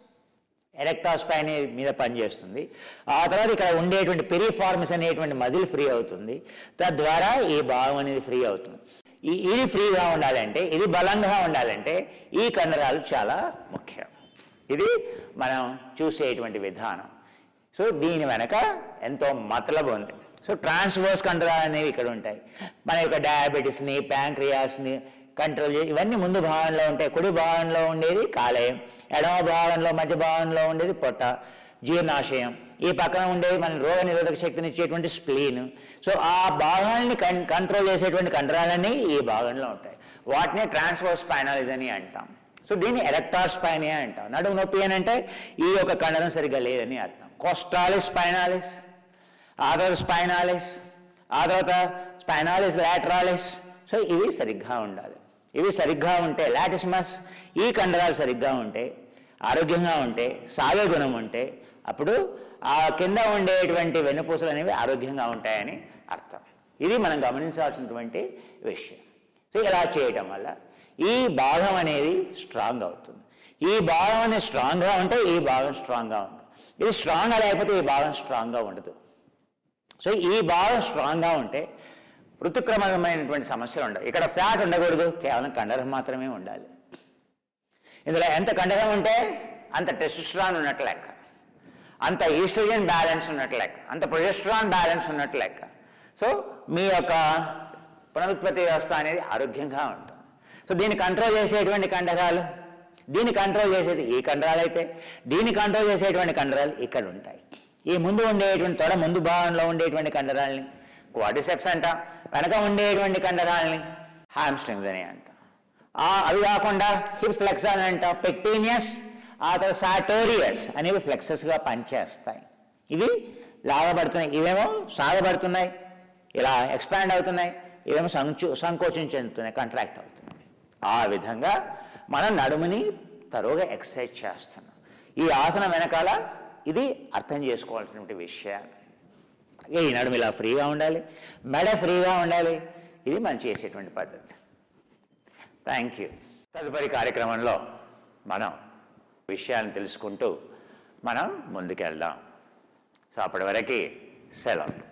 ఎరెక్టాస్ పైన మీద పనిచేస్తుంది ఆ తర్వాత ఇక్కడ ఉండేటువంటి పెరిఫార్మస్ అనేటువంటి మజిల్ ఫ్రీ అవుతుంది తద్వారా ఈ భాగం అనేది ఫ్రీ అవుతుంది ఈ ఇది ఫ్రీగా ఉండాలంటే ఇది బలంగా ఉండాలంటే ఈ కండరాలు చాలా ముఖ్యం ఇది మనం చూసేటువంటి విధానం సో దీని వెనక ఎంతో మతలబు ఉంది సో ట్రాన్స్వర్స్ కండరాలు అనేవి ఇక్కడ ఉంటాయి మన యొక్క డయాబెటీస్ని ప్యాంక్రియాస్ని కంట్రోల్ చేసి ఇవన్నీ ముందు భాగంలో ఉంటాయి కుడి భాగంలో ఉండేది కాలేయం ఎడమ భాగంలో మధ్య భాగంలో ఉండేది పొట్ట జీర్ణాశయం ఈ పక్కన ఉండేది మన రోగ నిరోధక శక్తిని ఇచ్చేటువంటి స్ప్లీన్ సో ఆ భాగాల్ని కన్ కంట్రోల్ చేసేటువంటి కండరాలన్నీ ఈ భాగంలో ఉంటాయి వాటిని ట్రాన్స్వర్స్ స్పైనాలిజ్ అని అంటాం సో దీన్ని ఎరెక్టార్ స్పైన్ అని అంటాం నడుము నొప్పి అని అంటే ఈ యొక్క కండరం సరిగ్గా లేదని అర్థం కోస్టాలిస్ స్పైనాలిస్ ఆ తర్వాత స్పైనాలిస్ ఆ తర్వాత స్పైనాలిస్ లాటరాలిస్ సో ఇవి సరిగ్గా ఉండాలి ఇవి సరిగ్గా ఉంటే లాటిస్మస్ ఈ కండరాలు సరిగ్గా ఉంటే ఆరోగ్యంగా ఉంటే సాగే గుణం ఉంటే అప్పుడు ఆ కింద ఉండేటువంటి వెన్నుపూసలు అనేవి ఆరోగ్యంగా ఉంటాయని అర్థం ఇది మనం గమనించాల్సినటువంటి విషయం సో ఇలా చేయటం వల్ల ఈ భాగం అనేది స్ట్రాంగ్ అవుతుంది ఈ భాగం అనేది స్ట్రాంగ్గా ఉంటే ఈ భాగం స్ట్రాంగ్గా ఉంటుంది ఇది స్ట్రాంగ్గా లేకపోతే ఈ భాగం స్ట్రాంగ్గా ఉండదు సో ఈ భాగం స్ట్రాంగ్గా ఉంటే ఋతుక్రమమైనటువంటి సమస్యలు ఉండవు ఇక్కడ ఫ్యాట్ ఉండకూడదు కేవలం కండరం మాత్రమే ఉండాలి ఇందులో ఎంత కండరం ఉంటే అంత టెస్టిస్ట్రాన్ ఉన్నట్టు లెక్క అంత ఈస్ట్రోజన్ బ్యాలెన్స్ ఉన్నట్టు లెక్క అంత ప్రొజెస్ట్రాన్ బ్యాలెన్స్ ఉన్నట్టు లెక్క సో మీ యొక్క పునరుత్పత్తి వ్యవస్థ అనేది ఆరోగ్యంగా ఉంటుంది సో దీన్ని కంట్రోల్ చేసేటువంటి కండరాలు దీన్ని కంట్రోల్ చేసేది ఈ కండరాలు అయితే దీన్ని కంట్రోల్ చేసేటువంటి కండరాలు ఇక్కడ ఉంటాయి ఈ ముందు ఉండేటువంటి తొడ ముందు భాగంలో ఉండేటువంటి కండరాలని క్వాడిసెప్స్ అంటాం వెనక ఉండేటువంటి కండరాలని హామ్స్ట్రింగ్స్ అని అంటాం ఆ అవి కాకుండా హిప్ ఫ్లెక్స్ అని అంటాం పెక్టీనియస్ ఆ తర్వాత సాటోరియస్ అనేవి ఫ్లెక్సెస్గా పనిచేస్తాయి ఇవి లాగబడుతున్నాయి ఇవేమో సాగబడుతున్నాయి ఇలా ఎక్స్పాండ్ అవుతున్నాయి ఇవేమో సంచు సంకోచం చెందుతున్నాయి కంట్రాక్ట్ అవుతున్నాయి ఆ విధంగా మనం నడుముని తరువుగా ఎక్సర్సైజ్ చేస్తున్నాం ఈ ఆసనం వెనకాల ఇది అర్థం చేసుకోవాల్సినటువంటి విషయాలు ఈ నడుము ఇలా ఫ్రీగా ఉండాలి మెడ ఫ్రీగా ఉండాలి ఇది మనం చేసేటువంటి పద్ధతి థ్యాంక్ యూ తదుపరి కార్యక్రమంలో మనం విషయాలను తెలుసుకుంటూ మనం ముందుకెళ్దాం సో అప్పటి వరకు సెలవు